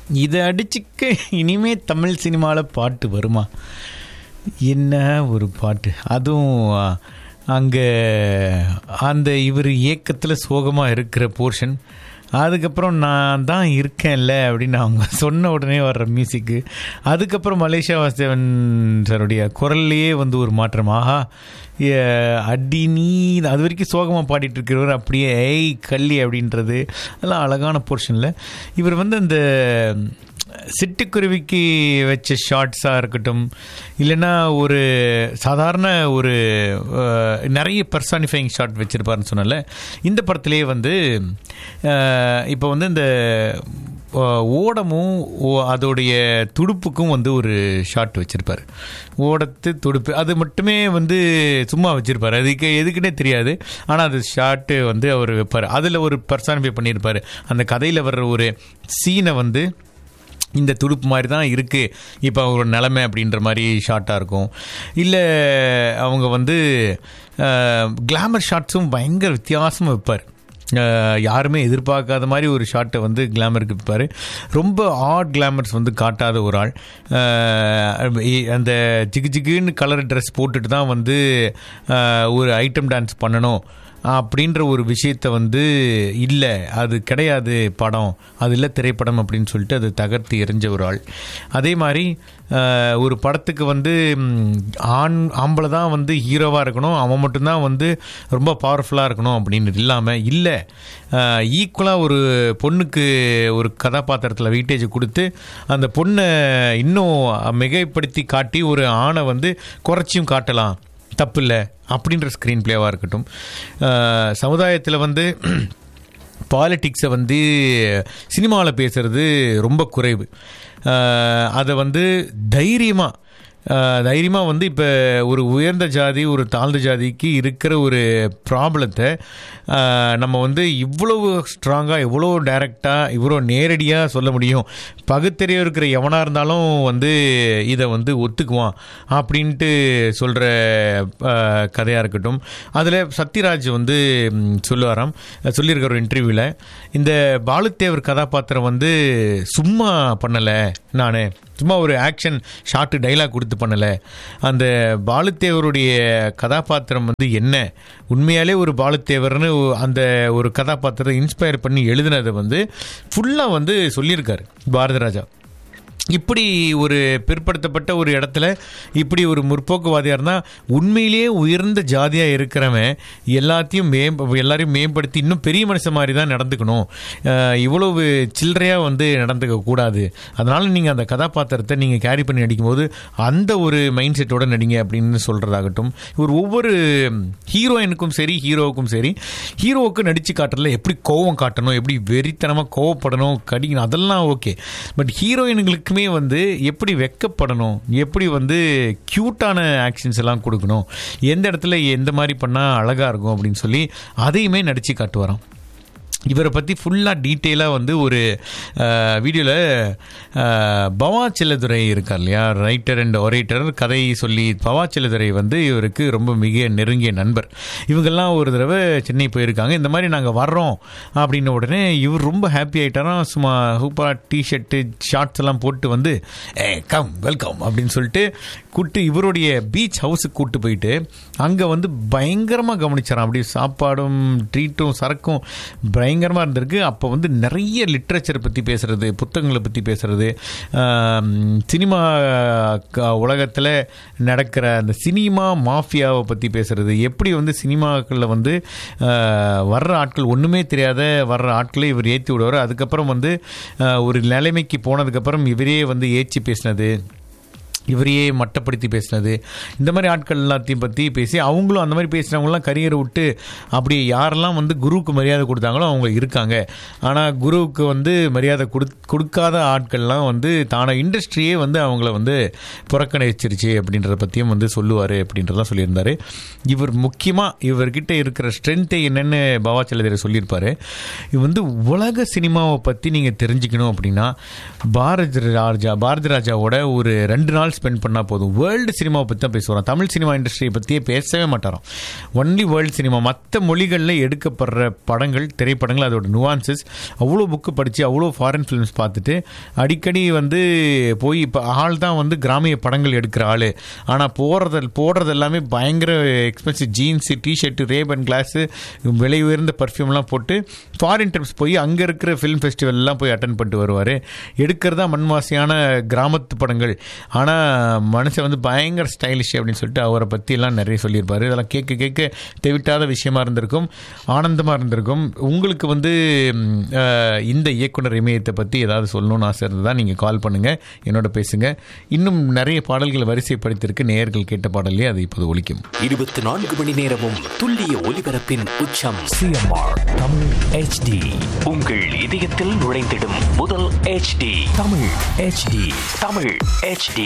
இதை அடிச்சுக்க இனிமே தமிழ் சினிமாவில் பாட்டு வருமா என்ன ஒரு பாட்டு அதுவும் அங்கே அந்த இவர் இயக்கத்தில் சோகமாக இருக்கிற போர்ஷன் அதுக்கப்புறம் நான் தான் இருக்கேன்ல அப்படின்னு அவங்க சொன்ன உடனே வர்ற மியூசிக்கு அதுக்கப்புறம் மலேசியா வாசுதேவன் சாருடைய குரல்லையே வந்து ஒரு மாற்றம் ஆஹா ஏ, அடி நீ அது வரைக்கும் சோகமாக பாடிட்டு இருக்கிறவர் அப்படியே ஏய் கள்ளி அப்படின்றது அதெல்லாம் அழகான போர்ஷனில் இவர் வந்து அந்த சிட்டுக்குருவிக்கு வச்ச ஷார்ட்ஸாக இருக்கட்டும் இல்லைன்னா ஒரு சாதாரண ஒரு அஹ், நிறைய பர்சானிஃபைங் ஷாட் வச்சுருப்பாருன்னு சொன்னல இந்த படத்திலே வந்து இப்போ வந்து இந்த அஹ், ஓடமும் ஓ- அதோடைய துடுப்புக்கும் வந்து ஒரு ஷாட் வச்சிருப்பாரு ஓடத்து துடுப்பு அது மட்டுமே வந்து சும்மா வச்சிருப்பாரு அதுக்கு எதுக்குன்னே தெரியாது ஆனால் அது ஷாட்டு வந்து அவர் வைப்பார் அதில் ஒரு பர்சானிஃபை பண்ணியிருப்பாரு அந்த கதையில் வர்ற ஒரு சீனை வந்து இந்த துடுப்பு மாதிரி தான் இருக்குது இப்போ ஒரு நிலைமை அப்படின்ற மாதிரி ஷார்ட்டாக இருக்கும் இல்லை அவங்க வந்து கிளாமர் ஷாட்ஸும் பயங்கர வித்தியாசமாக வைப்பார் அஹ், யாருமே எதிர்பார்க்காத மாதிரி ஒரு ஷாட்டை வந்து கிளாமருக்கு வைப்பார் ரொம்ப ஆட் கிளாமர்ஸ் வந்து காட்டாத ஒரு ஆள் அஹ், இ- அந்த ஜிகு ஜிகுன்னு கலர் ட்ரெஸ் போட்டுட்டு தான் வந்து அஹ், ஒரு ஐட்டம் டான்ஸ் பண்ணணும் அப்படின்ற ஒரு விஷயத்தை வந்து இல்லை அது கிடையாது படம் அது இல்லை திரைப்படம் அப்படின்னு சொல்லிட்டு அது தகர்த்து எறிஞ்ச ஒரு ஆள் அதே மாதிரி அஹ், ஒரு படத்துக்கு வந்து ம், ஆண் ஆம்பளை தான் வந்து ஹீரோவாக இருக்கணும் அவன் மட்டும்தான் வந்து ரொம்ப பவர்ஃபுல்லாக இருக்கணும் அப்படின்னு இல்லாமல் இல்லை ஈக்குவலாக ஒரு பொண்ணுக்கு ஒரு கதாபாத்திரத்தில் வெயிட்டேஜ் கொடுத்து அந்த பொண்ணை இன்னும் மிகைப்படுத்தி காட்டி ஒரு ஆணை வந்து குறைச்சியும் காட்டலாம் தப்பு இல்லை அப்படின்ற ஸ்க்ரீன் பிளேவாக இருக்கட்டும் சமுதாயத்தில் வந்து பாலிட்டிக்ஸை வந்து சினிமாவில் பேசுறது ரொம்ப குறைவு அஹ், அதை வந்து தைரியமாக தைரியமாக வந்து இப்போ ஒரு உயர்ந்த ஜாதி ஒரு தாழ்ந்த ஜாதிக்கு இருக்கிற ஒரு ப்ராப்ளத்தை நம்ம வந்து இவ்வளவு ஸ்ட்ராங்காக இவ்வளோ டைரக்டாக இவ்வளோ நேரடியாக சொல்ல முடியும் பகுத்தறிவு இருக்கிற எவனாக இருந்தாலும் வந்து இதை வந்து ஒத்துக்குவான் அப்படின்ட்டு சொல்கிற கதையாக இருக்கட்டும் அதில் சத்யராஜ் வந்து ம், சொல்லுவாராம் சொல்லியிருக்கிற ஒரு இன்டர்வியூவில் இந்த பாலுத்தேவர் கதாபாத்திரம் வந்து சும்மா பண்ணலை நான் சும்மா ஒரு ஆக்ஷன் ஷார்ட்டு டைலாக் கொடுத்து பண்ணலை அந்த பாலுத்தேவருடைய கதாபாத்திரம் வந்து என்ன உண்மையாலே ஒரு பாலுத்தேவர்னு அந்த ஒரு கதாபாத்திரத்தை இன்ஸ்பயர் பண்ணி எழுதினதை வந்து ஃபுல்லாக வந்து சொல்லியிருக்காரு பாரதி ராஜா இப்படி ஒரு பிற்படுத்தப்பட்ட ஒரு இடத்துல இப்படி ஒரு முற்போக்குவாதியாக இருந்தால் உண்மையிலேயே உயர்ந்த ஜாதியாக இருக்கிறவன் எல்லாத்தையும் மே எல்லாரையும் மேம்படுத்தி இன்னும் பெரிய மனுஷன் மாதிரி தான் நடந்துக்கணும் அஹ் இவ்வளவு சில்லறையாக வந்து நடந்துக்க கூடாது அதனால் நீங்கள் அந்த கதாபாத்திரத்தை நீங்கள் கேரி பண்ணி நடிக்கும்போது அந்த ஒரு மைண்ட் செட்டோட நடிங்க அப்படின்னு சொல்கிறதாகட்டும் இவர் ஒவ்வொரு ஹீரோயினுக்கும் சரி ஹீரோவுக்கும் சரி ஹீரோவுக்கு நடித்து காட்டுறதுல எப்படி கோவம் காட்டணும் எப்படி வெறித்தனமாக கோவப்படணும் கடிக்கணும் அதெல்லாம் ஓகே பட் ஹீரோயின்களுக்குமே வந்து எப்படி வெக்கப்படணும் எப்படி வந்து க்யூட்டான ஆக்ஷன்ஸ் எல்லாம் கொடுக்கணும் எந்த இடத்துல எந்த மாதிரி பண்ணால் அழகாக இருக்கும் அப்படின்னு சொல்லி அதையுமே நடித்து காட்டுவாராம் இவரை பற்றி ஃபுல்லாக டீட்டெயிலாக வந்து ஒரு வீடியோவில் பவா செல்லதுரை இருக்கார் இல்லையா ரைட்டர் அண்ட் ஒரேட்டர் கதை சொல்லி பவா செல்லதுரை வந்து இவருக்கு ரொம்ப மிக நெருங்கிய நண்பர் இவங்கெல்லாம் ஒரு தடவை சென்னை போயிருக்காங்க இந்த மாதிரி நாங்கள் வர்றோம் அப்படின்ன உடனே இவர் ரொம்ப ஹாப்பி ஆகிட்டாராம் சும்மா ஹூப்பா டிஷர்ட்டு ஷார்ட்ஸ் எல்லாம் போட்டு வந்து ஏ கம் வெல்கம் அப்படின்னு சொல்லிட்டு கூட்டு இவருடைய பீச் ஹவுஸுக்கு கூட்டு போயிட்டு அங்கே வந்து பயங்கரமாக கவனிச்சாராம் அப்படி சாப்பாடும் ட்ரீட்டும் சரக்கும் பயங்கரமாக இருந்திருக்கு அப்போ வந்து நிறைய லிட்ரேச்சரை பற்றி பேசுறது புத்தகங்களை பற்றி பேசுறது ஆம், சினிமா உலகத்தில் நடக்கிற அந்த சினிமா மாஃபியாவை பற்றி பேசுறது எப்படி வந்து சினிமாக்களில் வந்து ஆ, வர்ற ஆட்கள் ஒன்றுமே தெரியாத வர்ற ஆட்களை இவர் ஏற்றி விடுவார் அதுக்கப்புறம் வந்து ஆ, ஒரு நிலைமைக்கு போனதுக்கப்புறம் இவரே வந்து ஏற்றி பேசினது இவரையே மட்டப்படுத்தி பேசினது இந்த மாதிரி ஆட்கள் எல்லாத்தையும் பற்றி பேசி அவங்களும் அந்த மாதிரி பேசுகிறவங்களாம் கரியரை விட்டு அப்படி யாரெல்லாம் வந்து குருவுக்கு மரியாதை கொடுத்தாங்களோ அவங்க இருக்காங்க ஆனால் குருவுக்கு வந்து மரியாதை கொடு கொடுக்காத ஆட்கள்லாம் வந்து தான இண்டஸ்ட்ரியே வந்து அவங்கள வந்து புறக்கணிச்சிருச்சு அப்படின்றத பற்றியும் வந்து சொல்லுவார் அப்படின்றதான் சொல்லியிருந்தார் இவர் முக்கியமாக இவர்கிட்ட இருக்கிற ஸ்ட்ரென்த்தை என்னென்னு பாவாச்சலதரை சொல்லியிருப்பார் இது வந்து உலக சினிமாவை பற்றி நீங்கள் தெரிஞ்சுக்கணும் அப்படின்னா பாரதி ராஜா பாரதி ராஜாவோட ஒரு ரெண்டு நாள் ஸ்பெண்ட் பண்ணால் போதும் வேர்ல்டு சினிமாவை பற்றி தான் பேசுகிறோம் தமிழ் சினிமா இண்டஸ்ட்ரியை பற்றியே பேசவே மாட்டாராம் ஒன்லி வேர்ல்டு சினிமா மற்ற மொழிகளில் எடுக்கப்படுற படங்கள் திரைப்படங்கள் அதோட நுவான்சஸ் அவ்வளோ புக்கு படித்து அவ்வளோ ஃபாரின் ஃபிலிம்ஸ் பார்த்துட்டு அடிக்கடி வந்து போய் இப்போ ஆள் தான் வந்து கிராமிய படங்கள் எடுக்கிற ஆள் ஆனால் போகிறது போடுறது எல்லாமே பயங்கர expensive jeans T-shirt Ray-Ban glass விலை உயர்ந்த பர்ஃப்யூம்லாம் போட்டு ஃபாரின் ட்ரிப்ஸ் போய் அங்கே இருக்கிற ஃபிலிம் ஃபெஸ்டிவல்லாம் போய் அட்டன் பண்ணிட்டு வருவார் எடுக்கிறதா மண்வாசியான கிராமத்து படங்கள் ஆனால் மனுஷன் வந்து பயங்கர ஸ்டைலிஷ் அப்படின்னு சொல்லிட்டு அவரை பற்றி எல்லாம் நிறைய சொல்லியிருப்பார் இதெல்லாம் கேட்க கேட்க தெவிட்டாத விஷயமா இருந்திருக்கும் ஆனந்தமாக இருந்திருக்கும் உங்களுக்கு வந்து ம், அஹ், இந்த இயக்குனர் இமயத்தை பற்றி ஏதாவது சொல்லணும்னு ஆசை இருந்தால் நீங்கள் கால் பண்ணுங்கள் என்னோட பேசுங்க இன்னும் நிறைய பாடல்கள் வரிசைப்படுத்தியிருக்கு நேயர்கள் கேட்ட பாடல்லே அது இப்போது ஒலிக்கும் இருபத்தி நான்கு மணி நேரமும் துல்லிய ஒலிபரப்பின் உச்சம் சிஎம்ஆர் தமிழ் ஹெச்டி உங்கள் இதயத்தில் நுழைந்திடும் முதல் HD Tamil HD Tamil HD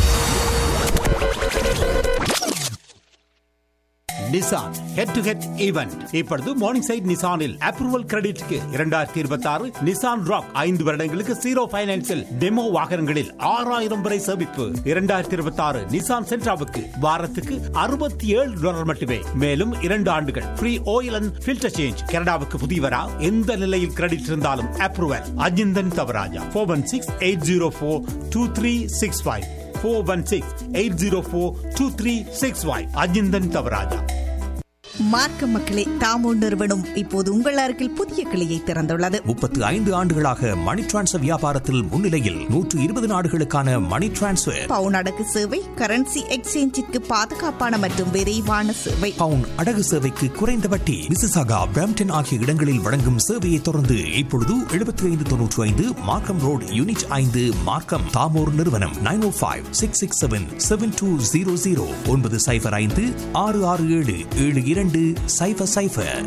Nissan head to head event இப்பொழுது மார்னிங் சைட் நிசானில் அப்ரூவல் கிரெடிட்க்கு இரண்டாயிரத்தி இருபத்தி ஆறு நிசான் ராக் ஐந்து வருடங்களுக்கு ஜீரோ பைனான்சில் டெமோ வாகனங்களில் ஆறாயிரம் வரை சேமிப்பு இரண்டாயிரத்தி இருபத்தி ஆறு நிசான் சென்ட்ராவுக்கு வாரத்துக்கு அறுபத்தி ஏழு டாலர் மட்டுமே மேலும் இரண்டு ஆண்டுகள் free oil and filter change கனடாவுக்கு புதியவரா எந்த நிலையில் கிரெடிட் இருந்தாலும் approval Ajinthan Thavarajah four one six eight zero four two three six five four one six eight zero four two three six five Ajinthan Thavarajah மார்க்க மக்களே தாமோ நிறுவனம் இப்போது உங்கள் அருகில் புதிய கிளையை திறந்துள்ளது முப்பத்து ஐந்து ஆண்டுகளாக மணி டிரான்ஸ்ஃபர் வியாபாரத்தில் முன்னிலையில் நூற்று இருபது நாடுகளுக்கான மணி டிரான்ஸ்ஃபர் பவுன் அடகு சேவை கரன்சி எக்ஸ்சேஞ்சிற்கு பாதுகாப்பான மற்றும் விரைவான சேவை பவுன் அடகு சேவைக்கு குறைந்த வட்டி மிசிசாகா பிரம்டன் ஆகிய இடங்களில் வழங்கும் சேவையை தொடர்ந்து இப்பொழுது எழுபத்தி ஐந்து தொன்னூற்றி ஐந்து மார்க்கம் ரோடு யூனிட் ஐந்து மார்க்கம் தாமோர் நிறுவனம் nine O five six six seven seven two zero zero ஒன்பது சைஃபர் ஐந்து ஆறு ஆறு ஏழு ஏழு இரண்டு சைஃபர் சைஃபர்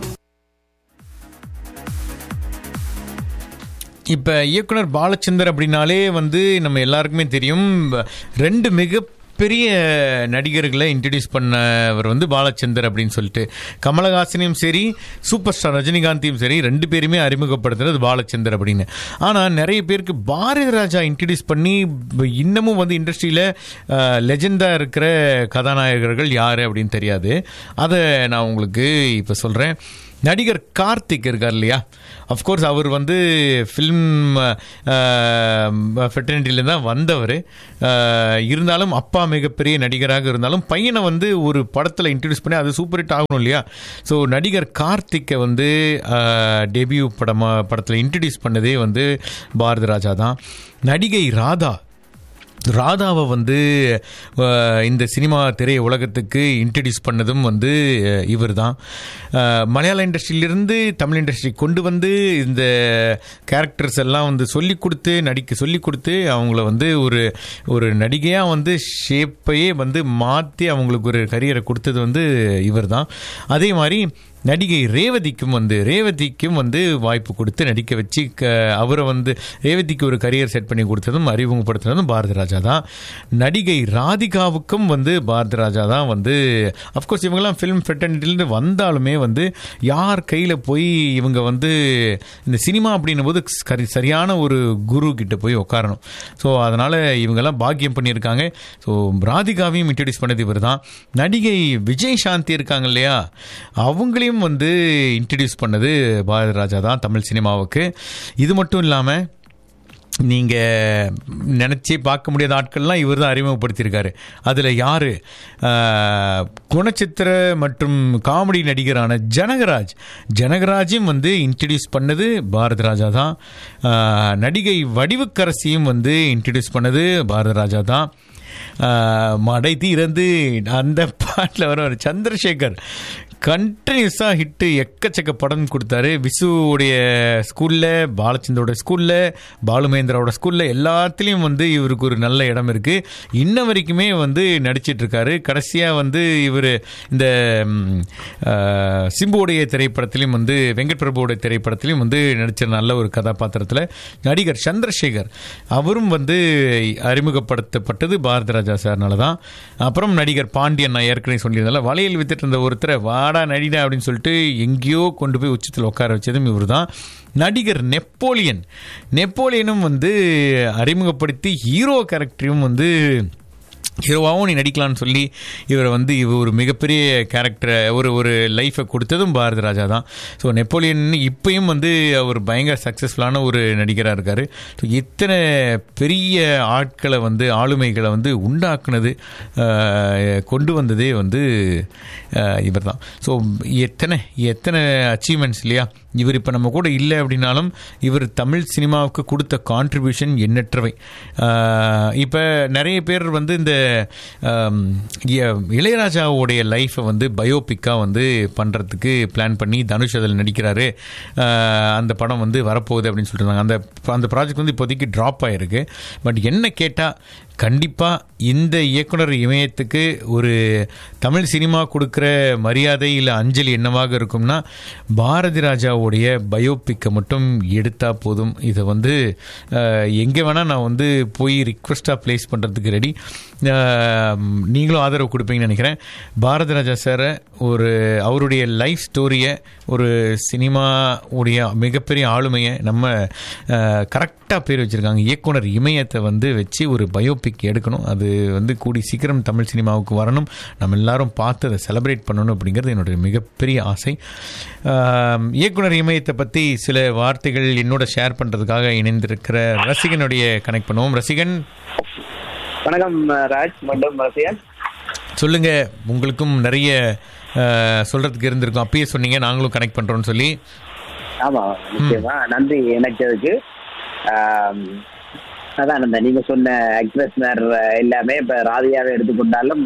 இப்போ இயக்குனர் பாலச்சந்தர் அப்படின்னாலே வந்து நம்ம எல்லாருக்குமே தெரியும் ரெண்டு மிக பெரிய நடிகர்களை இன்ட்ரடியூஸ் பண்ணவர் வந்து பாலச்சந்தர் அப்படின்னு சொல்லிட்டு கமலஹாசனையும் சரி சூப்பர் ஸ்டார் ரஜினிகாந்தையும் சரி ரெண்டு பேருமே அறிமுகப்படுத்துறது பாலச்சந்தர் அப்படின்னு ஆனால் நிறைய பேருக்கு பாரதி ராஜா இன்ட்ரடியூஸ் பண்ணி இன்னமும் வந்து இண்டஸ்ட்ரியில் லெஜெண்டாக இருக்கிற கதாநாயகர்கள் யார் அப்படின்னு தெரியாது அதை நான் உங்களுக்கு இப்போ சொல்கிறேன் நடிகர் கார்த்திக் இருக்கார் இல்லையா அஃப்கோர்ஸ் அவர் வந்து ஃபிலிம் ஃபெட்டர்னிட்டியில் தான் வந்தவர் இருந்தாலும் அப்பா மிகப்பெரிய நடிகராக இருந்தாலும் பையனை வந்து ஒரு படத்தில் இன்ட்ரடியூஸ் பண்ணி அது சூப்பர் ஹிட் ஆகணும் இல்லையா ஸோ நடிகர் கார்த்திக்கை வந்து டெபியூ படமாக படத்தில் இன்ட்ரடியூஸ் பண்ணதே வந்து பாரதி ராஜா தான் நடிகை ராதா ராதாவை வந்து அஹ், இந்த சினிமா திரை உலகத்துக்கு இன்ட்ரடியூஸ் பண்ணதும் வந்து இவர் தான் மலையாள இண்டஸ்ட்ரியிலிருந்து தமிழ் இண்டஸ்ட்ரி கொண்டு வந்து இந்த கேரக்டர்ஸ் எல்லாம் வந்து சொல்லி கொடுத்து நடிக்க சொல்லி கொடுத்து அவங்கள வந்து ஒரு ஒரு நடிகையாக வந்து ஷேப்பையே வந்து மாற்றி அவங்களுக்கு ஒரு கரியரை கொடுத்தது வந்து இவர் தான் அதே மாதிரி நடிகை ரேவதிக்கும் வந்து ரேவதிக்கும் வந்து வாய்ப்பு கொடுத்து நடிக்க வச்சு க அவரை வந்து ரேவதிக்கு ஒரு கரியர் செட் பண்ணி கொடுத்ததும் அறிமுகப்படுத்தினதும் பாரதி ராஜா தான் நடிகை ராதிகாவுக்கும் வந்து பாரதி ராஜா தான் வந்து அஃப்கோர்ஸ் இவங்கெல்லாம் ஃபிலிம் ஃபெட்டர்னிட்டிலேருந்து வந்தாலுமே வந்து யார் கையில் போய் இவங்க வந்து இந்த சினிமா அப்படின்னும் போது சரி சரியான ஒரு குரு கிட்ட போய் உட்காரணும் ஸோ அதனால் இவங்கெல்லாம் பாக்கியம் பண்ணியிருக்காங்க ஸோ ராதிகாவையும் இன்ட்ரடியூஸ் பண்ணது இவர் தான் நடிகை விஜய் சாந்தி இருக்காங்க இல்லையா அவங்களையும் வந்து இன்ட்ரடியூஸ் பண்ணது பாரதி ராஜா தான் தமிழ் சினிமாவுக்கு இது மட்டும் இல்லாமல் நீங்கள் நினச்சே பார்க்க முடியாத ஆட்கள்லாம் இவர் தான் அறிமுகப்படுத்தியிருக்காரு அதில் யார் குணச்சித்திர மற்றும் காமெடி நடிகரான ஜனகராஜ் ஜனகராஜையும் வந்து இன்ட்ரடியூஸ் பண்ணது பாரதி ராஜா தான் ஆஹ், நடிகை வடிவுக்கரசியும் வந்து இன்ட்ரடியூஸ் பண்ணது பாரதி ராஜா தான் ஆஹ், மடை தீரந்து அந்த பாட்டில் வர ஒரு சந்திரசேகர் கண்டினியூஸாக ஹிட்டு எக்கச்சக்க படம் கொடுத்தாரு விசுவுடைய ஸ்கூலில் பாலச்சந்தரோட ஸ்கூலில் பாலுமேந்திராவோட ஸ்கூலில் எல்லாத்துலேயும் வந்து இவருக்கு ஒரு நல்ல இடம் இருக்குது இன்ன வரைக்குமே வந்து நடிச்சிட்டு இருக்காரு கடைசியாக வந்து இவர் இந்த ம், ஆஹ், சிம்புவுடைய திரைப்படத்திலையும் வந்து வெங்கட் பிரபுவோட திரைப்படத்திலையும் வந்து நடிச்ச நல்ல ஒரு கதாபாத்திரத்தில் நடிகர் சந்திரசேகர் அவரும் வந்து அறிமுகப்படுத்தப்பட்டது பாரதி ராஜா சார்னால தான் அப்புறம் நடிகர் பாண்டியன் நான் ஏற்கனவே சொல்லியிருந்தால வளையல் வித்துட்டு இருந்த ஒருத்தரை வாடா நடிடா அப்படின்னு சொல்லிட்டு எங்கேயோ கொண்டு போய் உச்சத்தில் உட்கார வச்சதும் இவர் தான் நடிகர் நெப்போலியன் நெப்போலியனும் வந்து அறிமுகப்படுத்தி ஹீரோ கேரக்டரையும் வந்து ஹீரோவாகவும் நீ நடிக்கலாம்னு சொல்லி இவரை வந்து இவர் ஒரு மிகப்பெரிய கேரக்டரை ஒரு ஒரு லைஃப்பை கொடுத்ததும் பாரதி ராஜா தான் ஸோ நெப்போலியன் இப்பயும் வந்து அவர் பயங்கர சக்ஸஸ்ஃபுல்லான ஒரு நடிகராக இருக்கார் ஸோ இத்தனை பெரிய ஆட்களை வந்து ஆளுமைகளை வந்து உண்டாக்குனது ஆஹ், கொண்டு வந்ததே வந்து இவர் தான் ஸோ எத்தனை எத்தனை அச்சீவ்மெண்ட்ஸ் இல்லையா இவர் இப்போ நம்ம கூட இல்லை அப்படின்னாலும் இவர் தமிழ் சினிமாவுக்கு கொடுத்த கான்ட்ரிபியூஷன் எண்ணற்றவை இப்போ நிறைய பேர் வந்து இந்த ஆம், இ- இளையராஜாவுடைய லைஃப்பை வந்து பயோபிக்காக வந்து பண்ணுறதுக்கு பிளான் பண்ணி தனுஷ் அதில் நடிக்கிறாரு ஆஹ், அந்த படம் வந்து வரப்போகுது அப்படின்னு சொல்லிட்டு இருந்தாங்க அந்த அந்த ப்ராஜெக்ட் வந்து இப்போதைக்கு ட்ராப் ஆகிருக்கு பட் என்ன கேட்டால் கண்டிப்பாக இந்த இயக்குனர் இமயத்துக்கு ஒரு தமிழ் சினிமா கொடுக்குற மரியாதை இல்லை அஞ்சலி என்னவாக இருக்கும்னா பாரதி ராஜாவுடைய பயோபிக்கை மட்டும் எடுத்தால் போதும் இதை வந்து எங்கே வேணால் நான் வந்து போய் ரிக்வெஸ்ட்டாக ப்ளேஸ் பண்ணுறதுக்கு ரெடி நீங்களும் ஆதரவு கொடுப்பீங்கன்னு நினைக்கிறேன் பாரதி ராஜா சாரை ஒரு அவருடைய லைஃப் ஸ்டோரியை ஒரு சினிமா உடைய மிகப்பெரிய ஆளுமையை நம்ம கரெக்டாக பேர் வச்சுருக்காங்க இயக்குனர் இமயத்தை வந்து வச்சு ஒரு பயோபிக் எடுக்கணும் அது வந்து கூடி சீக்கிரம் தமிழ் சினிமாவுக்கு வரணும் நம்ம எல்லாரும் பார்த்து அதை செலிப்ரேட் பண்ணணும் அப்படிங்கிறது என்னுடைய மிகப்பெரிய ஆசை ஆம், இயக்குனர் இமயத்தை பற்றி சில வார்த்தைகள் என்னோட ஷேர் பண்ணுறதுக்காக இணைந்திருக்கிற ரசிகனுடைய கனெக்ட் பண்ணுவோம் ரசிகன் வணக்கம் ராஜ் மற்றும் ரசிகன் சொல்லுங்க உங்களுக்கும் நிறைய அஹ், சொல்றதுக்கு இருந்திருக்கும் அப்பயே சொன்னீங்க நாங்களும் கனெக்ட் பண்றோம்னு சொல்லி ஆமா நிச்சயமா நன்றி இணைச்சதுக்கு ஆம், அதான் அந்த நீங்க சொன்ன ஆக்ட்ரஸ் எல்லாமே இப்ப ராதியாவை எடுத்துக்கொண்டாலும்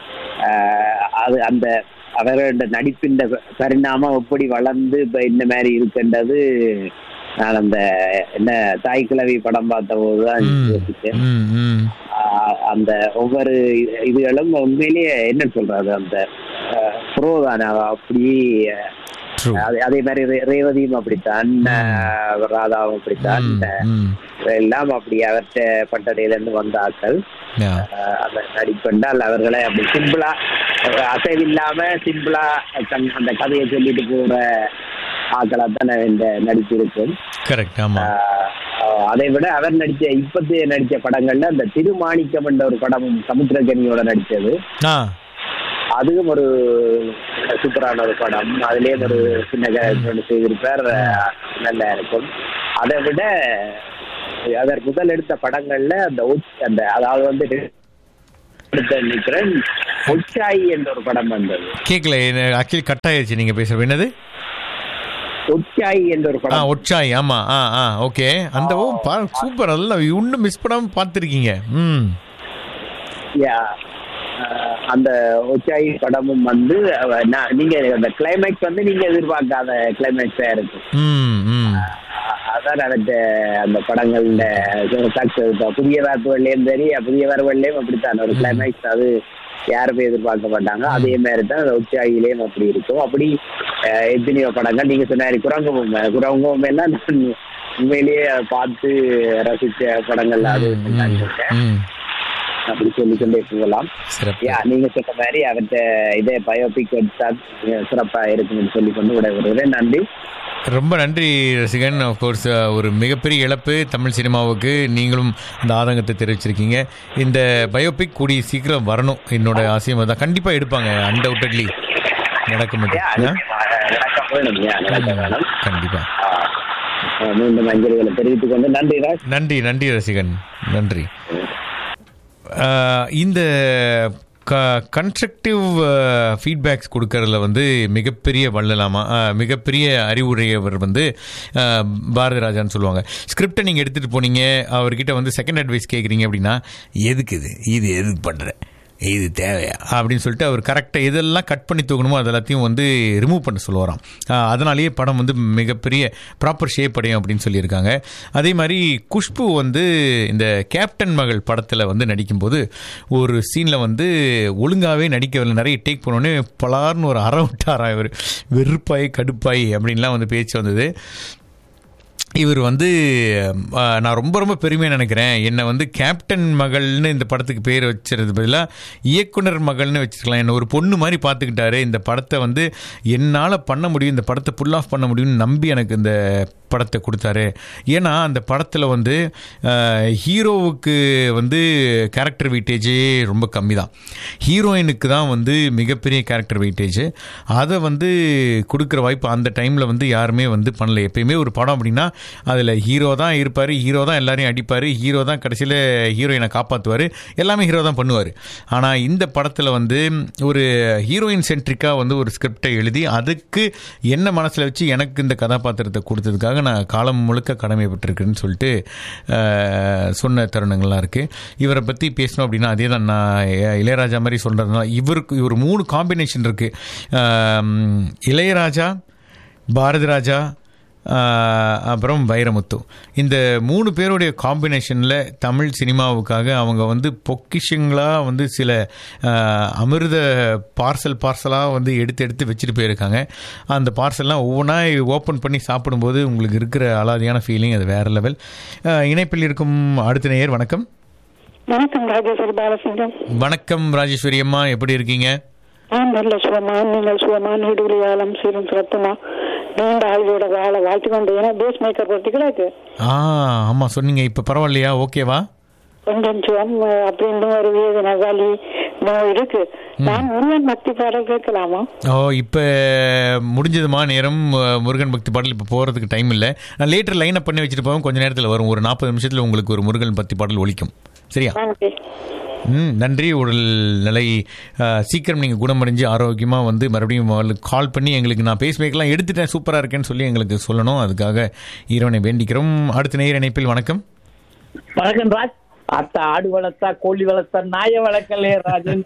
ஆஹ், அது அந்த அவரோட நடிப்பின் பரிணாமம் எப்படி வளர்ந்து இப்ப இந்த மாதிரி இருக்கின்றது நான் அந்த என்ன தாய் கிழவி படம் பார்த்த போதுதான் ம், யோசிச்சேன் ம், ம். ஆஹ் அந்த ஒவ்வொரு இது- இதுகளும் உண்மையிலேயே என்ன சொல்றது அந்த ப்ரோ தானே அவ அப்படியே True. அதே- அதே மாதிரி ரே- ரேவதியும் அப்படித்தான் ஆஹ் ராதாவும் அப்படித்தான் ம், ம். எல்லாம் அப்படி அவர்கிட்ட பட்டடையில இருந்து வந்த ஆட்கள் Yeah. ஆஹ் அந்த நடிப்பென்றால் அவர்களை அப்படி சிம்பிளா அசைவில்லாம சிம்பிளா தன்- அந்த கதையை சொல்லிட்டு போற ஆட்களா தான் இந்த நடிப்பு இருக்கும் Correct, ஆமா ஆஹ் அதை விட அவர் நடிச்ச இப்பத்திய நடிச்ச படங்கள்ல அந்த திருமாணிக்கம் என்ற ஒரு படம் சமுத்திரகனியோட நடிச்சது ஆ அதுவும் ஒரு சூப்பரான ஒரு படம் அதுலயும் ஒரு சின்ன கேரக்டர் செய்திருப்பார் ஆஹ் நல்லா இருக்கும் அதை விட அவர் முதல் எடுத்த படங்கள்ல அந்த ஒச்- அந்த அதாவது வந்து எடுத்த நினைக்கிறேன் ஒச்சாயி என்ற ஒரு படம் வந்தது கேட்கல ஆக்சுவலி கட் ஆயிடுச்சு நீங்க பேசுறது என்னது ஒச்சாயி என்ற ஒரு ஆ படம் ஒட்சாய் ஆமா ஆ ஆ ஓகே அந்த ஓ பா சூப்பர் அதெல்லாம் இன்னும் மிஸ் பண்ணாம பார்த்துருக்கீங்க ம் Yeah. ஆஹ் அந்த ஒச்சாயி படமும் வந்து அவ- நான் நீங்க அந்த கிளைமேக்ஸ் வந்து நீங்க எதிர்பார்க்காத கிளைமேக்ஸா இருக்கும் ம் ம் அ- அதான் அவர்கிட்ட அந்த படங்கள்ல சக்சஸ் புதிய வரப்புகள்லயும் சரி புதிய வரவுகள்லயும் அப்படித்தான் ஒரு கிளைமேக்ஸ் அது யாருமே எதிர்பார்க்க மாட்டாங்க அதே மாதிரி தான் அந்த உச்சாயிலையும் அப்படி இருக்கும் அப்படி அஹ், எத்தனையோ படங்கள் நீங்க சொன்னாரு குரங்கும் குரங்கும் எல்லாம் நான் உண்மையிலேயே பார்த்து ரசிச்ச படங்கள் அது நான் சொல்றேன். ம் அப்படி சொல்லி கொண்டே போகலாம் சிறப்பு யா நீங்க சொன்ன மாதிரி அவர்கிட்ட இதே பயோபிக் எடுத்தா சிறப்பா இருக்கும்னு சொல்லி கொண்டு விட வருகிறேன் நன்றி ரொம்ப நன்றி ரசிகன் கோர்ஸ் ஒரு மிகப்பெரிய இழப்பு தமிழ் சினிமாவுக்கு நீங்களும் அந்த ஆதங்கத்தை தெரிவிச்சிருக்கீங்க இந்த பயோபிக் கூடிய சீக்கிரம் வரணும் என்னோட ஆசையம் தான் கண்டிப்பாக எடுப்பாங்க அன்டவுட்டட்லி நடக்க யா, மாட்டேன் நிச்சயமா, நடக்க வேணும் யா, நடக்க வேணும் கண்டிப்பாக ஆஹ் மீண்டும் அஞ்சலிகளை தெரிவித்துக் கொண்டு நன்றி ராஜ் நன்றி நன்றி ரசிகன் நன்றி ஆஹ் இந்த க கன்ஸ்ட்ரக்டிவ் ஃபீட்பேக்ஸ் கொடுக்கறதுல வந்து மிகப்பெரிய வள்ளலாமா ஆஹ் மிகப்பெரிய அறிவுரையவர் வந்து ஆஹ் பாரதி ராஜான்னு சொல்லுவாங்க ஸ்கிரிப்டை நீங்கள் எடுத்துகிட்டு போனீங்க அவர்கிட்ட வந்து செகண்ட் அட்வைஸ் கேட்குறீங்க அப்படின்னா எதுக்கு இது இது எதுக்கு பண்ணுற இது தேவையா அப்படின்னு சொல்லிட்டு அவர் கரெக்டாக எதெல்லாம் கட் பண்ணி தூக்கணுமோ அது எல்லாத்தையும் வந்து ரிமூவ் பண்ண சொல்லுவாராம் ஆஹ் அதனாலேயே படம் வந்து மிகப்பெரிய ப்ராப்பர் ஷேப் அடையும் அப்படின்னு சொல்லியிருக்காங்க அதே மாதிரி குஷ்பு வந்து இந்த கேப்டன் மகள் படத்தில் வந்து நடிக்கும்போது ஒரு சீனில் வந்து ஒழுங்காகவே நடிக்கவில்லை நிறைய டேக் பண்ணோன்னே பலார்னு ஒரு அற விட்டாரா இவர் வெறுப்பாய் கடுப்பாய் அப்படின்லாம் வந்து பேச்சு வந்தது இவர் வந்து ஆ, நான் ரொம்ப ரொம்ப பெருமையாக நினைக்கிறேன் என்னை வந்து கேப்டன் மகள்னு இந்த படத்துக்கு பேர் வச்சிருது பதிலாக இயக்குனர் மகள்னு வச்சிருக்கலாம் என்னை ஒரு பொண்ணு மாதிரி பார்த்துக்கிட்டாரு இந்த படத்தை வந்து என்னால் பண்ண முடியும் இந்த படத்தை புல் ஆஃப் பண்ண முடியும்னு நம்பி எனக்கு இந்த படத்தை கொடுத்தாரு ஏன்னா அந்த படத்தில் வந்து அஹ், ஹீரோவுக்கு வந்து கேரக்டர் வெயிட்டேஜே ரொம்ப கம்மி தான் ஹீரோயினுக்கு தான் வந்து மிகப்பெரிய கேரக்டர் வெயிட்டேஜ் அதை வந்து கொடுக்குற வாய்ப்பு அந்த டைமில் வந்து யாருமே வந்து பண்ணல எப்பயுமே ஒரு படம் அப்படின்னா அதில் ஹீரோ தான் இருப்பார் ஹீரோ தான் எல்லாரையும் அடிப்பார் ஹீரோ தான் கடைசியில் ஹீரோயினை காப்பாற்றுவார் எல்லாமே ஹீரோ தான் பண்ணுவார் ஆனால் இந்த படத்தில் வந்து ஒரு ஹீரோயின் சென்ட்ரிக்காக வந்து ஒரு ஸ்கிரிப்டை எழுதி அதுக்கு என்ன மனசில் வச்சு எனக்கு இந்த கதாபாத்திரத்தை கொடுத்ததுக்காக நான் காலம் முழுக்க கடமைப்பட்டிருக்கேன்னு சொல்லிட்டு அஹ், சொன்ன தருணங்கள்லாம் இருக்குது இவரை பற்றி பேசணும் அப்படின்னா அதே தான் நான் இ- இளையராஜா மாதிரி சொல்கிறதுனால இவருக்கு ஒரு மூணு காம்பினேஷன் இருக்குது இளையராஜா பாரதி ராஜா ஆஹ், அப்புறம் வைரமுத்து இந்த மூணு பேருடைய காம்பினேஷனில் தமிழ் சினிமாவுக்காக அவங்க வந்து பொக்கிஷங்களாக வந்து சில ஆஹ், அமிர்த பார்சல் பார்சலாக வந்து எடுத்து எடுத்து வச்சுட்டு போயிருக்காங்க அந்த பார்சல்லாம் ஒவ்வொன்றா ஓப்பன் பண்ணி சாப்பிடும்போது உங்களுக்கு இருக்கிற அலாதியான ஃபீலிங் அது வேறு லெவல் இணைப்பில் இருக்கும் அடுத்த நேயர் வணக்கம் வணக்கம் ராஜேஸ்வரி பாலசிங்கம் வணக்கம் ராஜேஸ்வரி அம்மா எப்படி இருக்கீங்க நான் நல்ல சுகமா நீங்கள் சுகமா நீடுகுடி காலம் சீரும் சிறப்புமா நீண்ட ஆயுளோட வாழ வாழ்த்து கொண்டு ஏன்னா பேஸ் மேக்கர் பர்டிகுலருக்கு ஆ ஆமாம் சொன்னீங்க இப்போ பரவாயில்லையா ஓகேவா கொஞ்சம் சுகம் அஹ், அப்படின்னு ஒரு வேதனை வலி நோய் இருக்கு நான் முருகன் பக்தி பாடல் கேட்கலாமா ஓ இப்போ முடிஞ்சதுமா நேரம் அஹ், முருகன் பக்தி பாடல் இப்போ போகிறதுக்கு டைம் இல்லை நான் லேட்டர் லைன் பண்ணி வச்சுட்டு போவேன் கொஞ்ச நேரத்தில் வரும் ஒரு நாற்பது நிமிஷத்தில் உங்களுக்கு ஒரு முருகன் பக்தி பாடல் ஒலிக்கும் சரியா நன்றி ம் நன்றி உடல் நிலை அஹ், சீக்கிரம் நீங்கள் குணமடைஞ்சு ஆரோக்கியமாக வந்து மறுபடியும் கால் பண்ணி எங்களுக்கு நான் பேஸ்மேக்கெலாம் எடுத்துட்டேன் சூப்பராக இருக்கேன்னு சொல்லி எங்களுக்கு சொல்லணும் அதுக்காக இறைவனை வேண்டிக்கிறோம் அடுத்த நேர் இணைப்பில் வணக்கம் வணக்கம் ராஜ் அத்த ஆடு வளர்த்தா கோழி வளர்த்தா நாய வளர்க்கலையே ராஜன்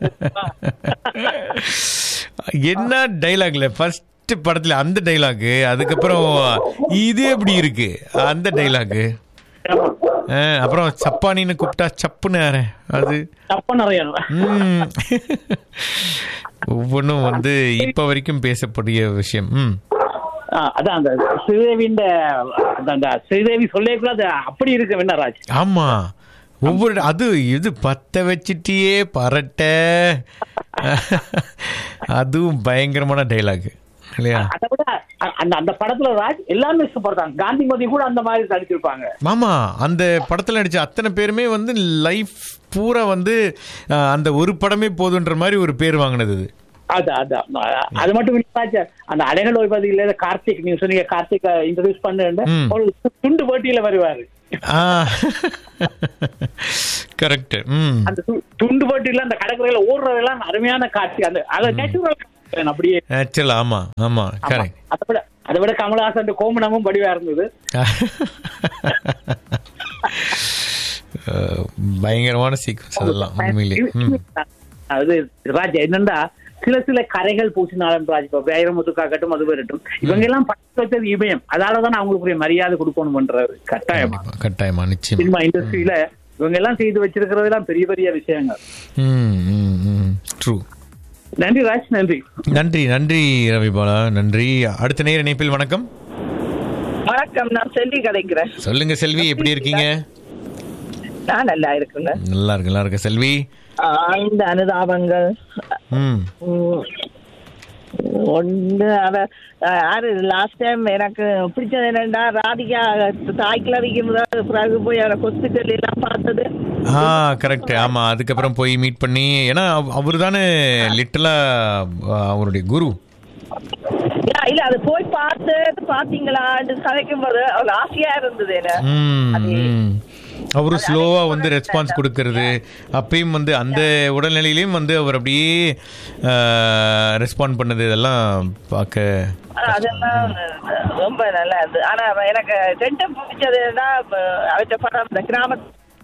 என்ன டைலாக்ல ஃபர்ஸ்ட் படத்துல அந்த டைலாக் அதுக்கப்புறம் இது எப்படி இருக்கு அந்த டைலாக் அப்புறம் சப்பானின்னு கூப்பிட்டா சப்புன்னு யாரு அது தப்ப நிறைய ம். ஒவ்வொன்றும் வந்து இப்ப வரைக்கும் பேசக்கூடிய விஷயம் ம் ஆ, அதான் அந்த ஸ்ரீதேவியின் அந்த- அந்த ஸ்ரீதேவி சொல்லவே கூட அது அப்படி இருக்கு என்ன ராஜ் ஆமா ஒவ்வொரு அது இது பத்த வச்சிட்டியே பரட்ட அதுவும் பயங்கரமான டைலாக் இல்லையா அதை விட அ- அந்த அந்த படத்துல ராஜ் எல்லாமே சூப்பர் தான் காந்திமதி கூட அந்த மாதிரி நடிச்சிருப்பாங்க ஆமா அந்த படத்துல நடிச்ச அத்தனை பேருமே வந்து லைஃப் பூரா வந்து அஹ், அந்த ஒரு படமே போதுன்ற மாதிரி ஒரு பேர் வாங்கினது இது அது அது அது மட்டும் இல்ல ராஜ் அந்த அலைகள் ஓய்வதில் கார்த்திக் நீங்க சொன்னீங்க கார்த்திக் இன்ட்ரடியூஸ் பண்ணு ம். ஒரு துண்டு போட்டியில வருவாரு கரெக்ட் ம் அந்த து- துண்டு போட்டியில அந்த கடற்கரையில ஓடுறதெல்லாம் அருமையான காட்சி அந்த அதை நேச்சுரல் அப்படியே ஆக்சுவலா ஆமா ஆமா ஆமா. கரெக்ட் அதை விட அதை விட கமலஹாசன் கோமணமும் படிவா இருந்தது பயங்கரமான சீக்வன்ஸ் அதெல்லாம் உண்மையிலே ம் அது ராஜ் என்னண்டா சில சில கரைகள் பூசினாலும் ராஜ் இப்ப வைரமுத்துக்காகட்டும் அது வரட்டும் இவங்க எல்லாம் பட்டு வச்சது இமயம் அதாலதான் அவங்களுக்கு ஒரு மரியாதை கொடுக்கணும் பண்றாரு கட்டாயமா கண்டிப்பா, கட்டாயமா நிச்சயம் சினிமா இண்டஸ்ட்ரியில இவங்க எல்லாம் செய்து வச்சிருக்கிறதெல்லாம் பெரிய பெரிய விஷயங்கள் ம் ம் ம் ட்ரூ நன்றி ராஜ் நன்றி நன்றி நன்றி ரவிபாலா நன்றி அடுத்த நேர இணைப்பில் வணக்கம் வணக்கம் நான் செல்வி கிடைக்கிறேன் சொல்லுங்க செல்வி எப்படி இருக்கீங்க நான் நல்லா இருக்குங்க நல்லா இருக்கு நல்லா இருக்கு செல்வி ஆஹ் இந்த அனுதாபங்கள் ம் உம், ஒன்று அவ ஆஹ் யாரு லாஸ்ட் டைம் எனக்கு பிடிச்சது என்னன்னா ராதிகா தாய்க்கிழவிக்கு முதல் பிறகு போய் அவரை ஹாஸ்பிட்டல் எல்லாம் பார்த்தது ஆ கரெக்ட் ஆமா அதுக்கப்புறம் போய் மீட் பண்ணி ஏன்னா அவர் தானே லிட்டலா அவருடைய குரு இல்ல, இல்ல அது போய் பார்த்து பாத்தீங்களான்னு கதைக்கும் போது ஒரு ஆசையா இருந்தது எனக்கு ம், ம். அவரும் ஸ்லோவா வந்து ரெஸ்பான்ஸ் கொடுக்கறது அப்பயும் வந்து அந்த உடல்நிலையிலையும் வந்து அவர் அப்படியே ரெஸ்பாண்ட் பண்ணது இதெல்லாம் பார்க்க ஆனா, அதெல்லாம் ரொம்ப நல்லா இருந்தது ஆனா எனக்கு ரெண்டும் பிடிச்சது என்னன்னா அவற்றை படம் இந்த கிராம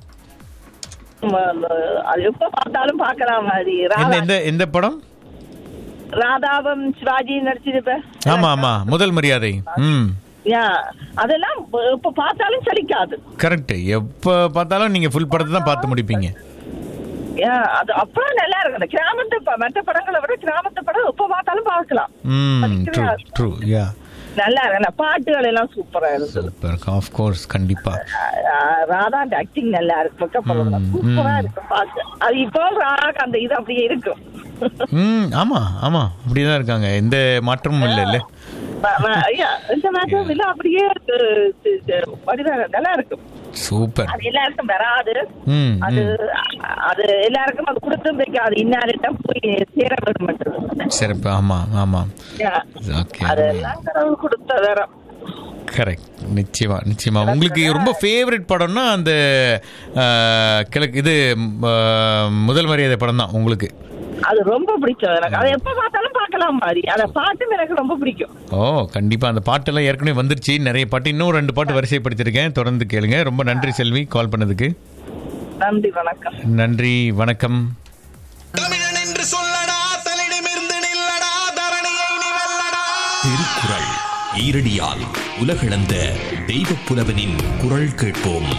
அது எப்ப பார்த்தாலும் பார்க்கலாம் மாதிரி என்ன ராதா எந்த எந்த படம் ராதாவும் சிவாஜி நடிச்சிருப்ப ஆமா ஆமா முதல் மரியாதை ம் யா அதெல்லாம் இப்ப பார்த்தாலும் சலிக்காது கரெக்ட் எப்ப பார்த்தாலும் நீங்க ஃபுல் படத்தை தான் பார்த்து முடிப்பீங்க யா அது அப்புறம் நல்லா இருக்கு அந்த கிராமத்து ப- மற்ற படங்களை விட கிராமத்து படம் எப்ப பார்த்தாலும் பார்க்கலாம் ம் ட்ரூ ட்ரூ யா நல்லா இருக்கு அந்த பாட்டுகள் எல்லாம் சூப்பரா இருந்தது சூப்பர் ஆஃப் கோர்ஸ் கண்டிப்பா ஆஹ் ராதா ஆக்டிங் நல்லா இருக்கு வெக்கப்படலாம் ம், சூப்பரா ம். இருக்கு பார்க்க அது இப்போ ராதாக்கு அந்த இது அப்படியே இருக்கும் ம் ஆமா ஆமா அப்படிதான் இருக்காங்க எந்த மாற்றமும் இல்லை இல்ல வ- வ- ஐயா, இந்த மேட்சும் இல்ல அப்படியே அஹ், சி- சி- வடிவா- நல்லா இருக்கும் சூப்பர் அது எல்லாருக்கும் வராது ம் அது ம். அது எல்லாருக்கும் அது கொடுத்தும் வைக்காது இன்னாரிட்டம் போய் சேர வேண்டும் சிறப்பு ஆமாம் ஆமாம் ஓகே அதெல்லாம் கடவுள் கொடுத்த வரம் கரெக்ட் நிச்சயமா நிச்சயமா உங்களுக்கு ரொம்ப ஃபேவரட் படம்னா அந்த அஹ், கிழக்கு இது அஹ், முதல் மரியாதை படம் தான் உங்களுக்கு அது ரொம்ப பிடிக்கும் எனக்கு அதை எப்ப பார்த்தாலும் பார்க்கலாம் மாதிரி அந்த பாட்டும் எனக்கு ரொம்ப பிடிக்கும் ஓ கண்டிப்பா அந்த பாட்டெல்லாம் ஏற்கனவே வந்துருச்சு நிறைய பாட்டு இன்னும் ரெண்டு பாட்டு வரிசைப்படுத்திருக்கேன் தொடர்ந்து கேளுங்க ரொம்ப நன்றி செல்வி கால் பண்ணதுக்கு நன்றி வணக்கம் நன்றி வணக்கம் தமிழன் என்று சொல்லடா தலிடமிருந்து நில்லடா தரணியை நீ வெல்லடா திருக்குறள் ஈரடியால் உலகளந்த தெய்வ புலவனின் குரல் கேட்போம்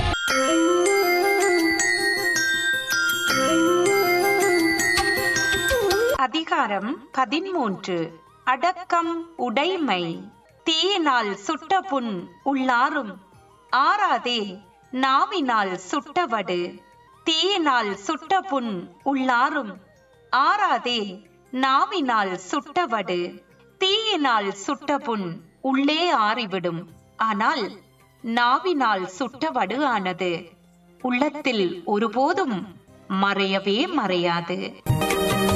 அதிகாரம் பதிமூன்று அடக்கம் உடைமை தீயினால் சுட்ட புண் உள்ளாரும் ஆறாதே நாவினால் சுட்டவடு தீயினால் சுட்ட புண் உள்ளாரும் ஆறாதே நாவினால் சுட்டவடு தீயினால் சுட்ட புண் உள்ளே ஆறிவிடும் ஆனால் நாவினால் சுட்டவடு ஆனது உள்ளத்தில் ஒருபோதும் மறையவே மறையாது